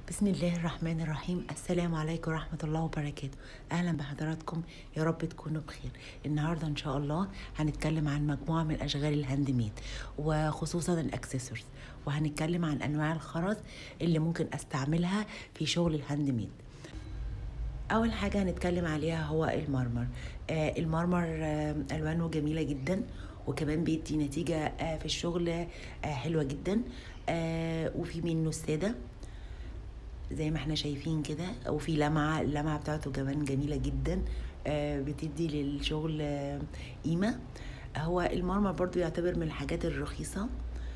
بسم الله الرحمن الرحيم السلام عليكم ورحمة الله وبركاته أهلا بحضراتكم يا رب تكونوا بخير النهاردة إن شاء الله هنتكلم عن مجموعة من أشغال الهاند ميد وخصوصا الأكسسوارز وهنتكلم عن أنواع الخرز اللي ممكن أستعملها في شغل الهاند ميد أول حاجة هنتكلم عليها هو المرمر آه المرمر آه ألوانه جميلة جدا وكمان بيدي نتيجة آه في الشغل آه حلوة جدا آه وفي منه السادة زي ما احنا شايفين كده وفي لمعة اللمعة بتاعته كمان جميلة جدا آه بتدي للشغل آه قيمة هو المرمر برضو يعتبر من الحاجات الرخيصة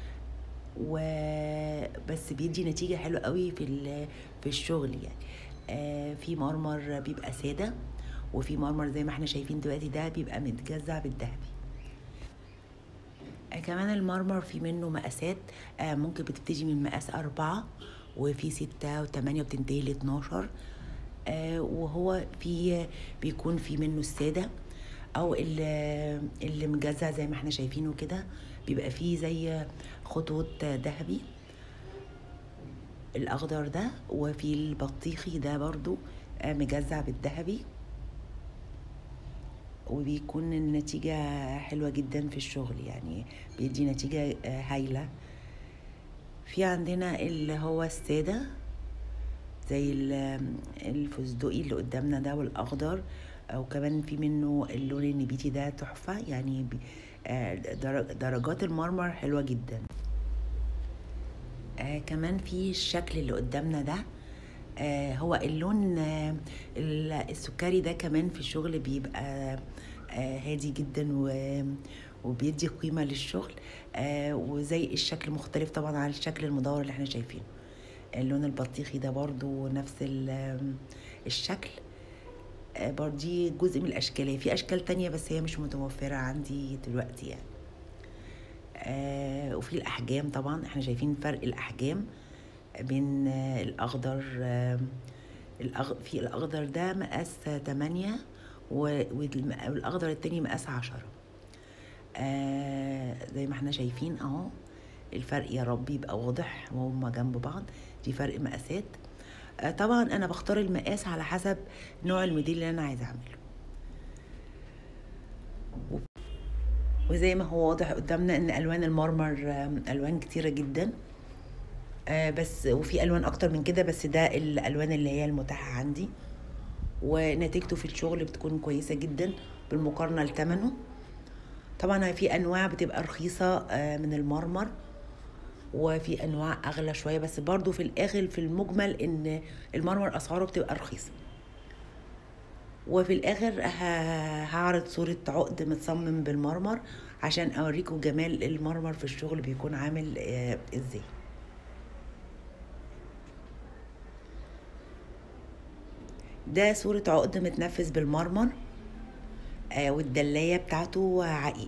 وبس بيدي نتيجة حلوة قوي في في الشغل يعني آه في مرمر بيبقى سادة وفي مرمر زي ما احنا شايفين دلوقتي ده بيبقى متجزع بالذهبي آه كمان المرمر في منه مقاسات آه ممكن بتبتدي من مقاس أربعة وفي ستة وثمانية وبتنتهي ل 12 آه وهو في بيكون في منه السادة أو اللي, اللي مجزع زي ما احنا شايفينه كده بيبقى فيه زي خطوط ذهبي الأخضر ده وفي البطيخي ده برضو آه مجزع بالذهبي وبيكون النتيجة حلوة جدا في الشغل يعني بيدي نتيجة آه هايلة في عندنا اللي هو السادة زي الفستقي اللي قدامنا ده والأخضر أو كمان في منه اللون النبيتي ده تحفة يعني درجات المرمر حلوة جدا آه كمان في الشكل اللي قدامنا ده آه هو اللون آه السكري ده كمان في الشغل بيبقى آه هادي جدا و وبيدي قيمة للشغل آه وزي الشكل مختلف طبعا عن الشكل المدور اللي احنا شايفينه اللون البطيخي ده برضو نفس الشكل آه برضي جزء من الأشكال في أشكال تانية بس هي مش متوفرة عندي دلوقتي يعني آه وفي الأحجام طبعا احنا شايفين فرق الأحجام بين آه الأخضر آه الأغ... في الأخضر ده مقاس 8 والأخضر التاني مقاس 10 آه زي ما احنا شايفين اهو الفرق يا رب يبقى واضح وهما جنب بعض دي فرق مقاسات آه طبعا انا بختار المقاس على حسب نوع الموديل اللي انا عايزه اعمله وزي ما هو واضح قدامنا ان الوان المرمر آه الوان كتيره جدا آه بس وفي الوان اكتر من كده بس ده الالوان اللي هي المتاحه عندي ونتيجته في الشغل بتكون كويسه جدا بالمقارنه لثمنه طبعا في انواع بتبقى رخيصه من المرمر وفي انواع اغلى شويه بس برضو في الاخر في المجمل ان المرمر اسعاره بتبقى رخيصه وفي الاخر هعرض صوره عقد متصمم بالمرمر عشان اوريكم جمال المرمر في الشغل بيكون عامل ازاي ده صوره عقد متنفذ بالمرمر آه والدلاية بتاعته عقيق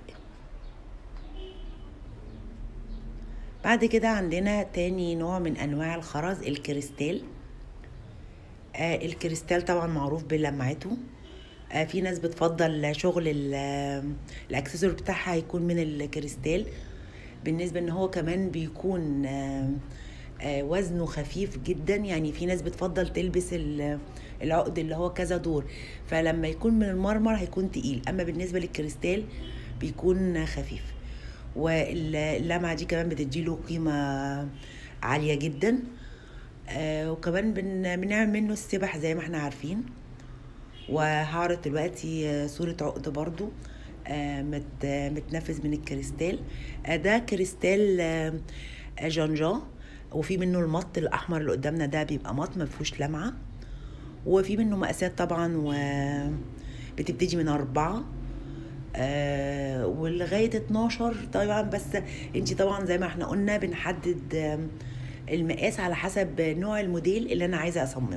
بعد كده عندنا تاني نوع من أنواع الخرز الكريستال آه الكريستال طبعا معروف بلمعته آه في ناس بتفضل شغل الاكسسوار بتاعها يكون من الكريستال بالنسبة ان هو كمان بيكون آه آه وزنه خفيف جدا يعني في ناس بتفضل تلبس العقد اللي هو كذا دور فلما يكون من المرمر هيكون تقيل اما بالنسبه للكريستال بيكون خفيف واللمعه دي كمان بتديله قيمه عاليه جدا آه وكمان بن بنعمل منه السبح زي ما احنا عارفين وهعرض دلوقتي صوره عقد برضو آه مت متنفذ من الكريستال آه ده كريستال آه جانجان وفي منه المط الاحمر اللي قدامنا ده بيبقى مط ما فيهوش لمعه وفي منه مقاسات طبعا و بتبتدي من أربعة آه ولغاية 12 طبعا بس انت طبعا زي ما احنا قلنا بنحدد المقاس على حسب نوع الموديل اللي انا عايزة اصممه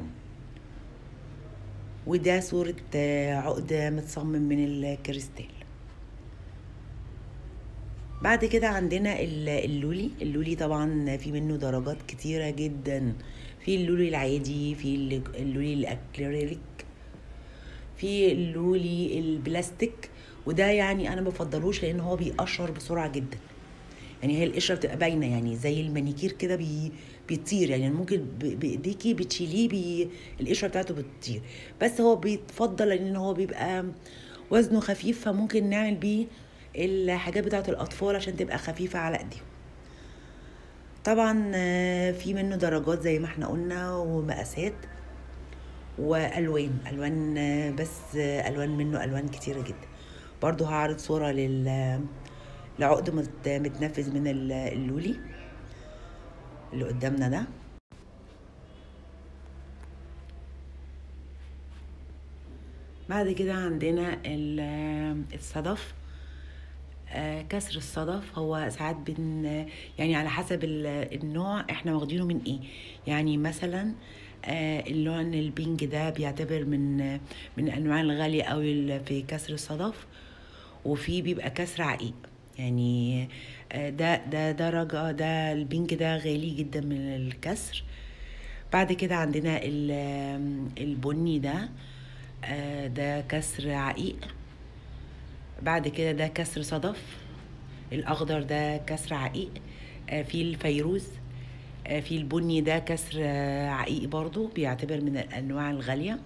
وده صورة عقد متصمم من الكريستال بعد كده عندنا اللولي اللولي طبعا في منه درجات كتيرة جدا في اللولي العادي في اللولي الاكريليك في اللولي البلاستيك وده يعني انا بفضلوش لان هو بيقشر بسرعه جدا يعني هي القشره بتبقى باينه يعني زي المانيكير كده بي بيطير يعني ممكن ب- بايديكي بتشيليه بي القشره بتاعته بتطير بس هو بيتفضل ان هو بيبقى وزنه خفيف فممكن نعمل بيه الحاجات بتاعه الاطفال عشان تبقى خفيفه على ايديهم طبعا آه، في منه درجات زي ما احنا قلنا ومقاسات والوان الوان آه، بس آه، الوان منه الوان كتيره جدا برضو هعرض صوره لل لعقد مت- متنفذ من ال- اللولي اللي قدامنا ده بعد كده عندنا ال- الصدف آه، كسر الصدف هو ساعات بن يعني على حسب ال- النوع احنا واخدينه من ايه يعني مثلا آه، اللون البينج ده بيعتبر من من انواع الغالية قوي في كسر الصدف وفي بيبقى كسر عقيق يعني آه، ده ده درجة ده البينج ده غالي جدا من الكسر بعد كده عندنا ال- البني ده آه، ده كسر عقيق بعد كده ده كسر صدف الأخضر ده كسر عقيق آه، في الفيروز آه، في البني ده كسر آه، عقيق برضو بيعتبر من الأنواع الغالية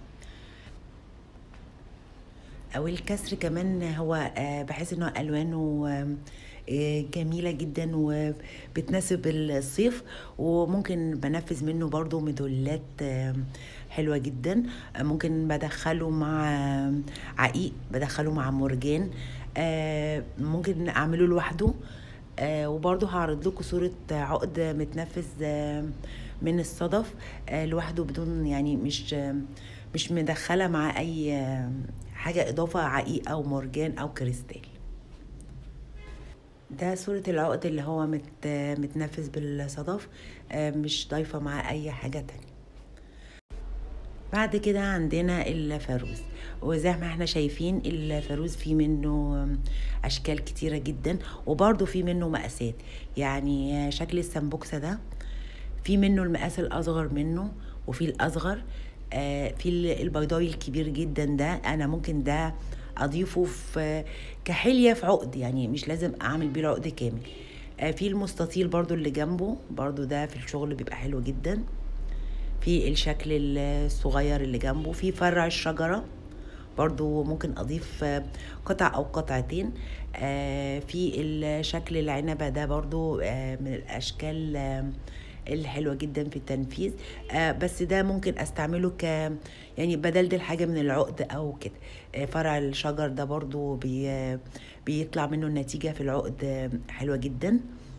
أو الكسر كمان هو آه، بحس إنه ألوانه آم، آه، جميلة جدا وبتناسب الصيف وممكن بنفذ منه برضو مدلات آم، حلوة جدا آه، ممكن بدخله مع آم، عقيق بدخله مع مرجان آه، ممكن أعمله لوحده آه، وبرضو هعرض لكم صورة عقد متنفذ آه، من الصدف آه، لوحده بدون يعني مش آه، مش مدخلة مع أي آه، حاجة إضافة عقيق أو مرجان أو كريستال ده صورة العقد اللي هو مت متنفذ بالصدف آه، مش ضايفة مع أي حاجة تانية بعد كده عندنا الفاروز وزي ما احنا شايفين الفاروز فيه منه اشكال كتيره جدا وبرضه فيه منه مقاسات يعني شكل السمبوكسه ده في منه المقاس الاصغر منه وفي الاصغر آه، في ال- البيضاوي الكبير جدا ده انا ممكن ده اضيفه في كحليه في عقد يعني مش لازم اعمل بيه عقد كامل آه، في المستطيل برضو اللي جنبه برضو ده في الشغل بيبقى حلو جدا في الشكل الصغير اللي جنبه في فرع الشجرة برضو ممكن أضيف آه، قطع أو قطعتين آه، في الشكل العنبة ده برضو آه، من الأشكال آه، الحلوة جدا في التنفيذ آه، بس ده ممكن استعمله ك يعني بدل حاجة من العقد أو كده آه، فرع الشجر ده برضو بي بيطلع منه النتيجة في العقد آه، حلوة جدا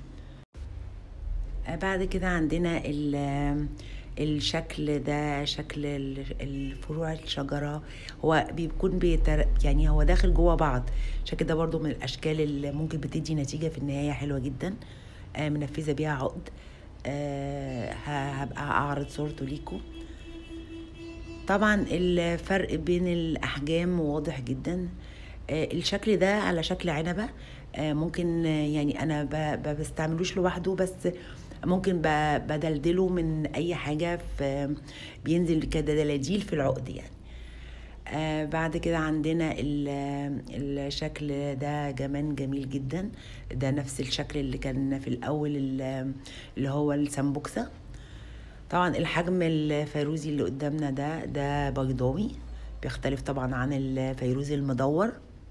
آه، بعد كده عندنا ال- الشكل ده شكل ال- الفروع الشجرة هو بيكون بيتر يعني هو داخل جوه بعض الشكل ده برضو من الأشكال اللي ممكن بتدي نتيجة في النهاية حلوة جدا آه، منفذة بيها عقد آه، ه- هبقى أعرض صورته ليكم طبعا الفرق بين الأحجام واضح جدا آه، الشكل ده على شكل عنبة آه، ممكن آه، يعني أنا ب- ب- بستعملوش لوحده بس ممكن ب- بدلدله من أي حاجة في بينزل كدلاديل في العقد يعني آه بعد كده عندنا ال- الشكل ده كمان جميل جدا ده نفس الشكل اللي كان في الأول ال- اللي هو السمبوكسة طبعا الحجم الفيروزي اللي قدامنا ده ده بيضاوي بيختلف طبعا عن الفيروزي المدور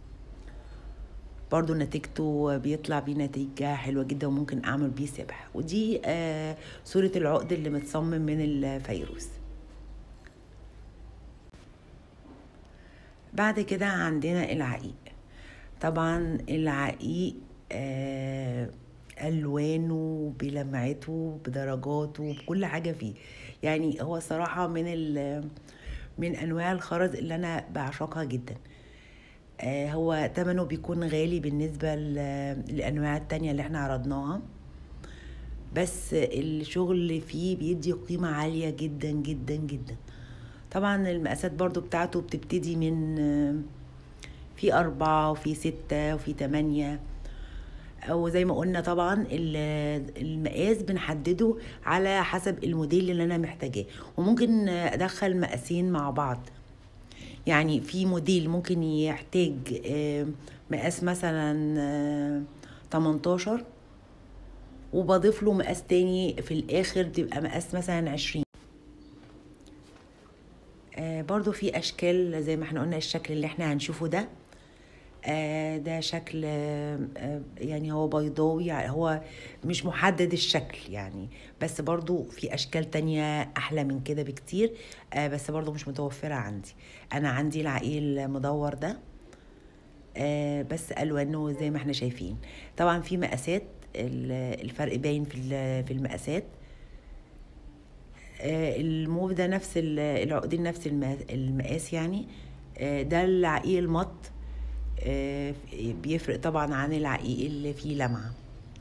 برضو نتيجته بيطلع بيه نتيجة حلوة جدا وممكن أعمل بيه سبح ودي آه صورة العقد اللي متصمم من الفيروز بعد كده عندنا العقيق طبعا العقيق آه ألوانه بلمعته بدرجاته بكل حاجة فيه يعني هو صراحة من ال من أنواع الخرز اللي أنا بعشقها جدا آه هو تمنه بيكون غالي بالنسبة ل- للأنواع التانية اللي احنا عرضناها بس الشغل فيه بيدي قيمة عالية جدا جدا جدا طبعا المقاسات برضو بتاعته بتبتدي من آه، في أربعة وفي ستة وفي تمانية أو زي ما قلنا طبعا ال- المقاس بنحدده على حسب الموديل اللي أنا محتاجاه وممكن أدخل مقاسين مع بعض يعني في موديل ممكن يحتاج آه، مقاس مثلا آه، 18 وبضيف له مقاس تاني في الاخر بتبقى مقاس مثلا عشرين آه برضو في اشكال زي ما احنا قلنا الشكل اللي احنا هنشوفه ده آه ده شكل آه آه، يعني هو بيضاوي يعني هو مش محدد الشكل يعني بس برضو في اشكال تانية احلى من كده بكتير آه بس برضو مش متوفرة عندي انا عندي العقيل المدور ده آه بس الوانه زي ما احنا شايفين طبعا في مقاسات ال- الفرق باين في ال- في المقاسات آه، الموف ده نفس ال- العقدين نفس الم- المقاس يعني آه، ده العقيق المط آه، بيفرق طبعا عن العقيق اللي فيه لمعة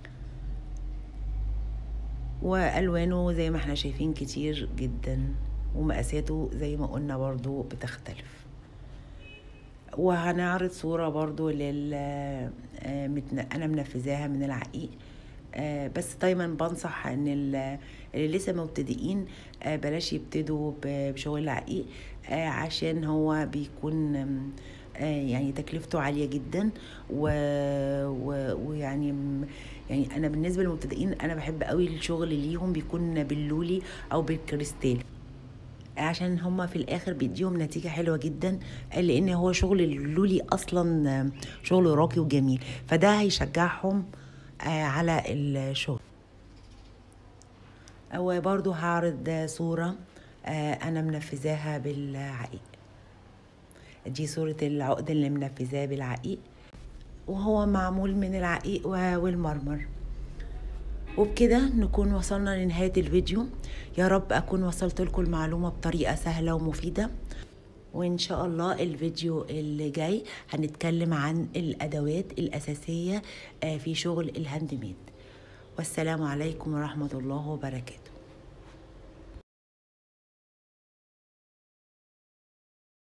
والوانه زي ما احنا شايفين كتير جدا ومقاساته زي ما قلنا برضو بتختلف وهنعرض صورة برضو لل آه، متن- أنا منفذاها من العقيق آه، بس دايما بنصح ان ال- اللي لسه مبتدئين آه، بلاش يبتدوا ب- بشغل العقيق آه، عشان هو بيكون آم، آه، يعني تكلفته عالية جدا و- و- ويعني م- يعني انا بالنسبة للمبتدئين انا بحب قوي الشغل ليهم بيكون باللولي او بالكريستال عشان هما في الاخر بيديهم نتيجة حلوة جدا لان هو شغل اللولي اصلا شغل راقي وجميل فده هيشجعهم آه، على الشغل وبرضو هعرض صورة آه، انا منفذاها بالعقيق دي صورة العقد اللي منفذاه بالعقيق وهو معمول من العقيق و- والمرمر وبكده نكون وصلنا لنهاية الفيديو يا رب أكون وصلت لكم المعلومة بطريقة سهلة ومفيدة وإن شاء الله الفيديو اللي جاي هنتكلم عن الأدوات الأساسية آه، في شغل الهاند ميد والسلام عليكم ورحمة الله وبركاته